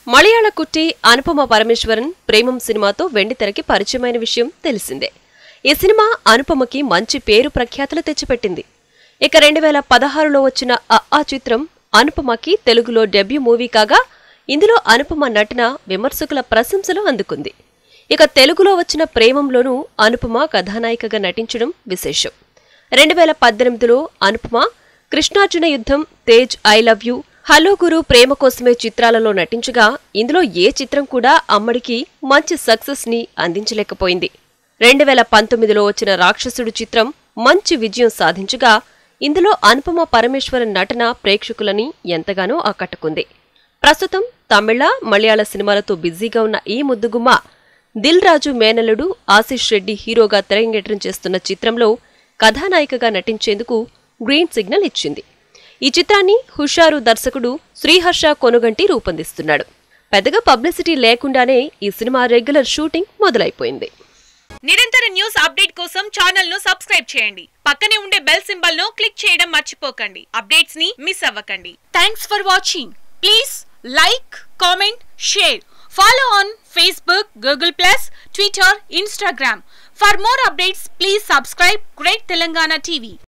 మలయాళ కుట్టి అనుపమ పరమేశ్వరన్ ప్రేమం సినిమాతో వెండితెరకి పరిచయమైన విషయం తెలిసిందే ఈ సినిమా అనుపమకి మంచి పేరు ప్రఖ్యాతులు తెచ్చిపెట్టింది ఇక రెండు వేల పదహారులో వచ్చిన అ ఆ చిత్రం అనుపమకి తెలుగులో డెబ్యూ మూవీ కాగా ఇందులో అనుపమ నటన విమర్శకుల ప్రశంసలు అందుకుంది ఇక తెలుగులో వచ్చిన ప్రేమంలోనూ అనుపమ కథానాయికగా నటించడం విశేషం రెండు వేల పద్దెనిమిదిలో Anupama Krishnarjuna Yuddham Tej I love you hello Guru Prema Kosame చిత్రాలలో నటించగా ఇందులో ఏ చిత్రం కూడా అమ్మడికి మంచి సక్సెస్ ని అందించలేకపోయింది రెండు వేల పంతొమ్మిదిలో వచ్చిన రాక్షసుడు చిత్రం మంచి విజయం సాధించగా ఇందులో అనుపమ పరమేశ్వరన్ నటన ప్రేక్షకులని ఎంతగానో ఆకట్టుకుంది ప్రస్తుతం తమిళ మలయాళ సినిమాలతో బిజీగా ఉన్న ఈ ముద్దుగుమ్మ దిల్ రాజు మేనల్లుడు ఆశిష్ రెడ్డి హీరోగా తెరంగేట్రం చేస్తున్న చిత్రంలో కథానాయికగా నటించేందుకు గ్రీన్ సిగ్నల్ ఇచ్చింది ఈ చిత్రాన్ని హుషారు దర్శకుడు శ్రీహర్ష కొనుగంటి రూపొందిస్తున్నాడు పెద్దగా పబ్లిసిటీ లేకుండానే ఈ సినిమా రెగ్యులర్ షూటింగ్ మొదలైపోయింది నిరంతర న్యూస్ అప్డేట్ కోసం ఛానల్ ను సబ్స్క్రైబ్ చేయండి పక్కనే ఉండే బెల్ సింబల్ ను క్లిక్ చేయడం మర్చిపోకండి అప్డేట్స్ ని మిస్ అవ్వకండి thanks for watching please like comment share follow on Facebook Google plus Twitter Instagram for more updates please subscribe great Telangana TV